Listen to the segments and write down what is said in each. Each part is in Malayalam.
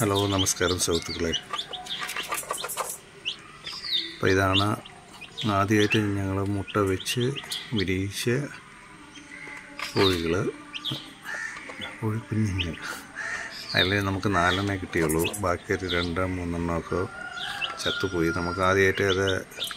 ഹലോ നമസ്കാരം സുഹൃത്തുക്കളെ അപ്പോൾ ഇതാണ് ആദ്യമായിട്ട് ഞങ്ങൾ മുട്ട വെച്ച് വിരിയിച്ച കോഴികൾ കോഴിക്കുഞ്ഞുങ്ങൾ അതിൽ നമുക്ക് നാലെണ്ണേ കിട്ടിയുള്ളൂ ബാക്കി ഒരു രണ്ട് മൂന്നെണ്ണമൊക്കെ ചത്തുപോയി നമുക്ക് ആദ്യമായിട്ട് അത്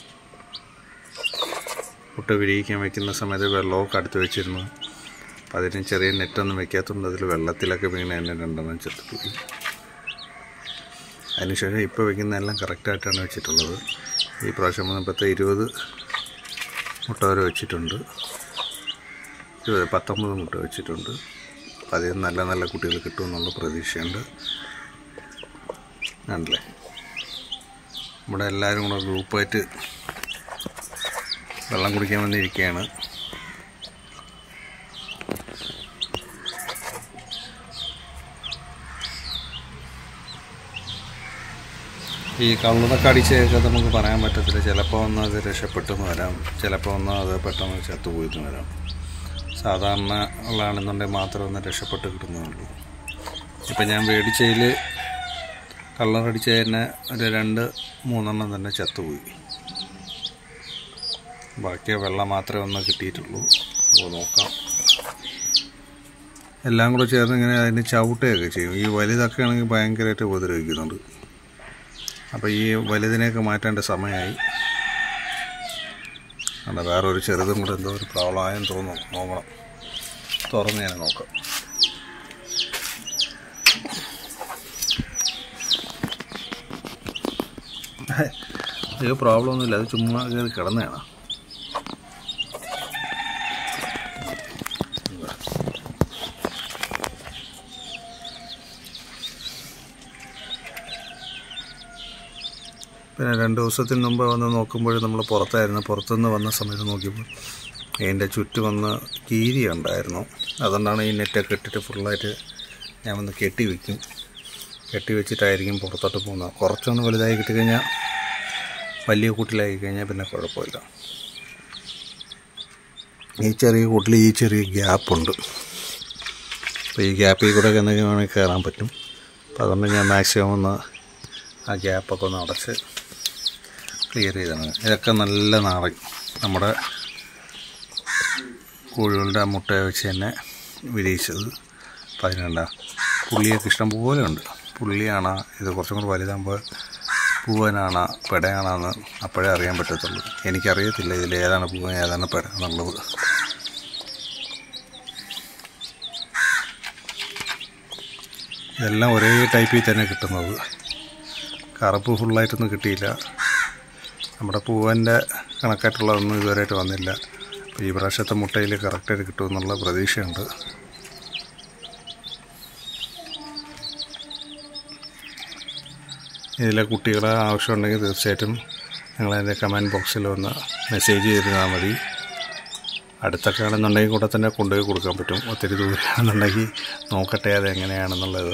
മുട്ട വിരിയിക്കാൻ വെക്കുന്ന സമയത്ത് വെള്ളമൊക്കെ അടുത്ത് വെച്ചിരുന്നു അപ്പം അതിന് ചെറിയ നെറ്റൊന്നും വെക്കാത്തതുകൊണ്ട് അതിൽ വെള്ളത്തിലൊക്കെ വീണ് തന്നെ രണ്ടെണ്ണം ചത്തുപോയി അതിനുശേഷം ഇപ്പോൾ വെക്കുന്നതെല്ലാം കറക്റ്റായിട്ടാണ് വെച്ചിട്ടുള്ളത് ഈ പ്രാവശ്യം വന്നപ്പോഴത്തെ ഇരുപത് മുട്ട വരെ വെച്ചിട്ടുണ്ട് ഇരുപത് പത്തൊമ്പത് മുട്ട വെച്ചിട്ടുണ്ട് അപ്പം അതിൽ നല്ല നല്ല കുട്ടികൾ കിട്ടുമെന്നുള്ള പ്രതീക്ഷയുണ്ട് ആണല്ലേ നമ്മുടെ എല്ലാവരും കൂടെ ഗ്രൂപ്പായിട്ട് വെള്ളം കുടിക്കാൻ വന്നിരിക്കുകയാണ് ഈ കള്ളുന്നൊക്കെ അടിച്ചൊക്കെ നമുക്ക് പറയാൻ പറ്റത്തില്ല ചിലപ്പോൾ ഒന്ന് അത് രക്ഷപ്പെട്ടെന്ന് വരാം ചിലപ്പോൾ ഒന്ന് അത് പെട്ടെന്ന് ചത്തുപോയിന്ന് വരാം സാധാരണ ഉള്ളതാണെന്നുണ്ടെങ്കിൽ മാത്രം ഒന്ന് രക്ഷപ്പെട്ട് കിട്ടുന്നുള്ളൂ ഇപ്പം ഞാൻ മേടിച്ചതിൽ കള്ളറടിച്ച തന്നെ ഒരു രണ്ട് മൂന്നെണ്ണം തന്നെ ചത്തുപോയി ബാക്കി വെള്ളം മാത്രമേ ഒന്ന് കിട്ടിയിട്ടുള്ളൂ അപ്പോൾ നോക്കാം എല്ലാം കൂടെ ചേർന്ന് ഇങ്ങനെ അതിന് ചവിട്ടുകയൊക്കെ ചെയ്യും ഈ വലുതൊക്കെ ആണെങ്കിൽ ഭയങ്കരമായിട്ട് ഉപദ്രവിക്കുന്നുണ്ട് അപ്പോൾ ഈ വലുതിനെയൊക്കെ മാറ്റേണ്ട സമയമായി അല്ല വേറെ ഒരു ചെറുതും കൂടെ എന്തോ ഒരു പ്രോബ്ലം ആയെന്ന് തോന്നുന്നു നോക്കണം തുറന്ന് ഞാൻ നോക്കാം അയ്യോ പ്രോബ്ലം ഒന്നുമില്ല അത് ചുമ്മാ കയറി കിടന്നതാണ് പിന്നെ രണ്ട് ദിവസത്തിന് മുമ്പ് വന്ന് നോക്കുമ്പോൾ നമ്മൾ പുറത്തായിരുന്നു പുറത്തുനിന്ന് വന്ന സമയത്ത് നോക്കിയപ്പോൾ അതിൻ്റെ ചുറ്റും വന്ന് കീരി ഉണ്ടായിരുന്നു അതുകൊണ്ടാണ് ഈ നെറ്റൊക്കെ ഇട്ടിട്ട് ഫുള്ളായിട്ട് ഞാൻ വന്ന് കെട്ടി വയ്ക്കും കെട്ടി വെച്ചിട്ടായിരിക്കും പുറത്തോട്ട് പോകുന്നത് കുറച്ചൊന്ന് വലുതായി കിട്ടിക്കഴിഞ്ഞാൽ വലിയ കൂട്ടിലായി കഴിഞ്ഞാൽ പിന്നെ കുഴപ്പമില്ല ഈ ചെറിയ കൂട്ടിൽ ഈ ചെറിയ ഗ്യാപ്പുണ്ട് അപ്പോൾ ഈ ഗ്യാപ്പിൽ കൂടെ എന്തെങ്കിലും വേണമെങ്കിൽ കയറാൻ പറ്റും അപ്പോൾ അതുകൊണ്ട് ഞാൻ മാക്സിമം ഒന്ന് ആ ഗ്യാപ്പൊക്കെ ഒന്ന് അടച്ച് ക്ലിയർ ചെയ്താണ് ഇതൊക്കെ നല്ല നാടൻ നമ്മുടെ കോഴികളുടെ ആ മുട്ട വെച്ച് തന്നെ വിരിയിച്ചത് അപ്പം അതിനുണ്ട പുള്ളിയൊക്കെ ഇഷ്ടം പോലെ ഉണ്ട് പുള്ളിയാണ് ഇത് കുറച്ചും കൂടി വലുതാകുമ്പോൾ പൂവനാണ് പെടയാണെന്ന് അപ്പോഴേ അറിയാൻ പറ്റത്തുള്ളൂ എനിക്കറിയത്തില്ല ഇതിൽ ഏതാണ് പൂവൻ ഏതാണ് പെട എന്നുള്ളത് ഇതെല്ലാം ഒരേ ടൈപ്പിൽ തന്നെ കിട്ടുന്നത് കറുപ്പ് ഫുള്ളായിട്ടൊന്നും കിട്ടിയില്ല നമ്മുടെ പൂവൻ്റെ കണക്കായിട്ടുള്ളതൊന്നും ഇതുവരെയായിട്ട് വന്നില്ല അപ്പോൾ ഈ പ്രാവശ്യത്തെ മുട്ടയിൽ കറക്റ്റായിട്ട് കിട്ടുമെന്നുള്ള പ്രതീക്ഷയുണ്ട് ഇതിലെ കുട്ടികളെ ആവശ്യമുണ്ടെങ്കിൽ തീർച്ചയായിട്ടും നിങ്ങളതിൻ്റെ കമൻറ്റ് ബോക്സിൽ ഒന്ന് മെസ്സേജ് ചെയ്തിരുന്നാൽ മതി അടുത്തൊക്കെ ആണെന്നുണ്ടെങ്കിൽ കൂടെ തന്നെ കൊണ്ടുപോയി കൊടുക്കാൻ പറ്റും ഒത്തിരി ദൂരെയാണെന്നുണ്ടെങ്കിൽ നോക്കട്ടെ അത് എങ്ങനെയാണെന്നുള്ളത്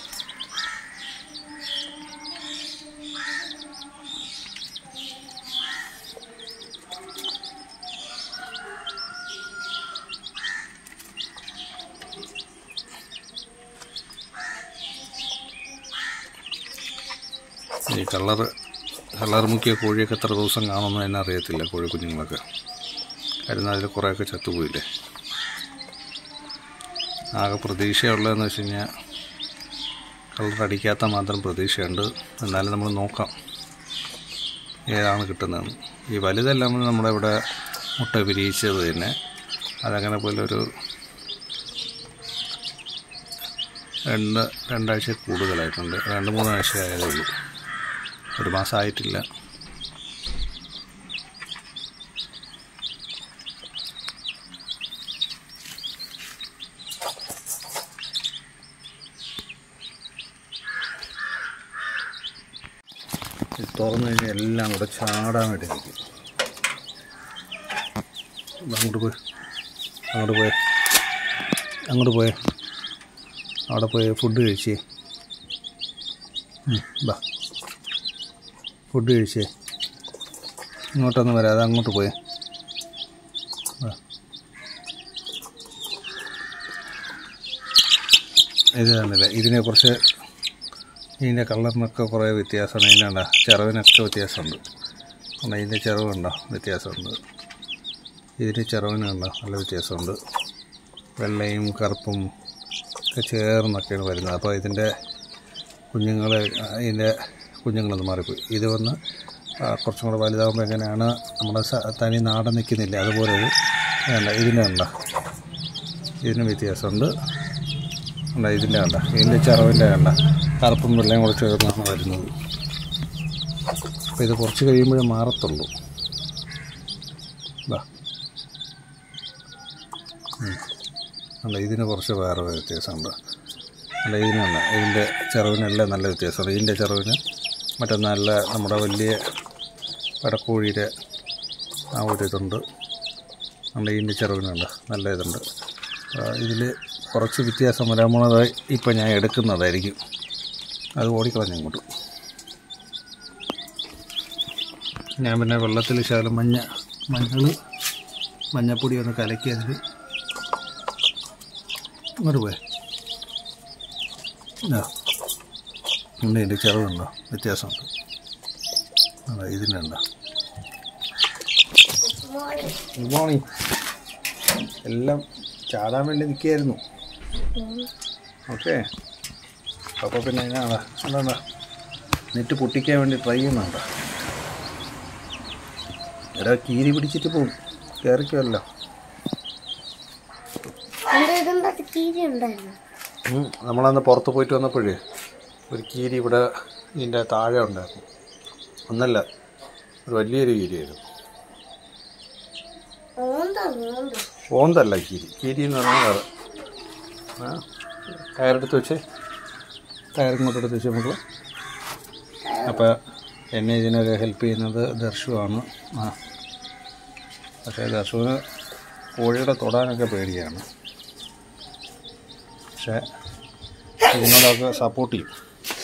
ഈ കളർ കളർ മുക്കിയ കോഴിയൊക്കെ എത്ര ദിവസം കാണുമെന്ന് തന്നെ അറിയത്തില്ല കോഴി കുഞ്ഞുങ്ങളൊക്കെ കാര്യം അതിൽ കുറേയൊക്കെ ചത്തുപോയില്ലേ ആകെ പ്രതീക്ഷയുള്ളതെന്ന് വെച്ച് കഴിഞ്ഞാൽ കളർ അടിക്കാത്ത മാത്രം പ്രതീക്ഷയുണ്ട് എന്നാലും നമ്മൾ നോക്കാം ഏതാണ് കിട്ടുന്നതെന്ന് ഈ വലുതെല്ലാം നമ്മുടെ ഇവിടെ മുട്ട വിരിയിച്ചത് തന്നെ അതങ്ങനെ പോലെ ഒരു രണ്ട് രണ്ടാഴ്ച കൂടുതലായിട്ടുണ്ട് രണ്ട് മൂന്നാഴ്ച ആയതേ ഉള്ളൂ ഒരു മാസം ആയിട്ടില്ല ഇത് തുറന്നു കഴിഞ്ഞാൽ എല്ലാം കൂടെ ചാടാൻ വേണ്ടി നിൽക്കും അങ്ങോട്ട് പോയി അങ്ങോട്ട് പോയി അങ്ങോട്ട് പോയേ അവിടെ പോയി ഫുഡ് കഴിച്ചേ ബാ ഫുഡ് കഴിച്ചേ ഇങ്ങോട്ടൊന്നും വരാതെ അങ്ങോട്ട് പോയേ വാ. ഇത് തന്നില്ല ഇതിനെ കുറച്ച് ഇതിൻ്റെ കളറിനൊക്കെ കുറേ വ്യത്യാസമുണ്ട് ഇതിനുണ്ട ചിറവിനൊക്കെ വ്യത്യാസമുണ്ട് കാരണം ഇതിൻ്റെ ചിറവുണ്ടോ വ്യത്യാസമുണ്ട് ഇതിൻ്റെ ചിറവിനുണ്ടോ നല്ല വ്യത്യാസമുണ്ട് വെള്ളയും കറുപ്പും ഒക്കെ ചേർന്നൊക്കെയാണ് വരുന്നത് അപ്പോൾ ഇതിൻ്റെ കുഞ്ഞുങ്ങൾ ഇതിൻ്റെ കുഞ്ഞുങ്ങളൊന്ന് മാറിപ്പോയി ഇത് വന്ന് ആ, കുറച്ചും കൂടെ വലുതാകുമ്പോൾ എങ്ങനെയാണ് നമ്മുടെ സ- തനി നാടൻ നിൽക്കുന്നില്ല അതുപോലെ ഒരു വേണ്ട ഇതിൻ്റെ ഉണ്ട ഇതിന് വ്യത്യാസമുണ്ട് ഉണ്ട് ഇതിൻ്റെ കണ്ട ഇതിൻ്റെ ചിറവിൻ്റെ കണ്ട കറുപ്പും വെള്ളയും കൂടെ ചേർന്നാണ് വരുന്നത് അപ്പോൾ ഇത് കുറച്ച് കഴിയുമ്പോഴേ മാറത്തുള്ളൂ ഇതാ ഉം. അല്ല ഇതിന് കുറച്ച് വേറെ വ്യത്യാസമുണ്ട് അല്ല ഇതിനല്ല ഇതിൻ്റെ ചിറവിനെല്ലാം നല്ല വ്യത്യാസമുണ്ട് ഇതിൻ്റെ ചിറവിന് മറ്റേ നല്ല നമ്മുടെ വലിയ പടക്കോഴിയുടെ ആ ഒരു ഇതുണ്ട് അല്ല ഇതിൻ്റെ ചിറവിനുണ്ട് നല്ല ഇതുണ്ട് ഇതിൽ കുറച്ച് വ്യത്യാസം വരാൻ പോണത് ഇപ്പം ഞാൻ എടുക്കുന്നതായിരിക്കും അത് ഓടിക്കളഞ്ഞു ഇങ്ങോട്ട് ഞാൻ പിന്നെ വെള്ളത്തിൽ ശകലം മഞ്ഞ മഞ്ഞൾ മഞ്ഞപ്പൊടി ഒന്ന് കലക്കി അതിൽ ഇങ്ങോട്ട് പോയേ ഇതാ ഉണ്ട് ഇതിൻ്റെ ചിറവുണ്ടോ വ്യത്യാസമുണ്ട് അതാ ഇതിനുണ്ടോ ഗുഡ് മോർണിംഗ് എല്ലാം ചാടാൻ വേണ്ടി നിൽക്കുകയായിരുന്നു ഓക്കെ അപ്പോൾ പിന്നെ എന്നാ എന്താ നെറ്റ് പൊട്ടിക്കാൻ വേണ്ടി ട്രൈ ചെയ്യുന്നുണ്ടോ എടാ കീരി പിടിച്ചിട്ട് പോവും കയറിക്കുമല്ലോ എന്റെ ഇതിൻ്റെ അകത്ത് കീരി ഉണ്ടായിരുന്നു ഉം, നമ്മളന്ന് പുറത്ത് പോയിട്ട് വന്നപ്പോഴേ ഒരു കീരി ഇവിടെ ഇതിൻ്റെ താഴെ ഉണ്ടായിരുന്നു ഒന്നല്ല ഒരു വലിയൊരു കീരിയായിരുന്നു ഓന്താ ഓന്ത ഓന്തല്ല കീരി കീരി എന്ന് പറഞ്ഞാൽ വേറെ ആ കയറെടുത്ത് വെച്ച് കയറിങ്ങോട്ട് എടുത്ത് വെച്ച് നമുക്ക് അപ്പോൾ എന്നെ ഇതിനൊക്കെ ഹെൽപ്പ് ചെയ്യുന്നത് ദർശുവാണ് ആ പക്ഷേ ദർശുവിന് കോഴിയുടെ തൊടാനൊക്കെ പേടിയാണ് പക്ഷേ ഇതിനോടൊക്കെ സപ്പോർട്ട് ചെയ്യും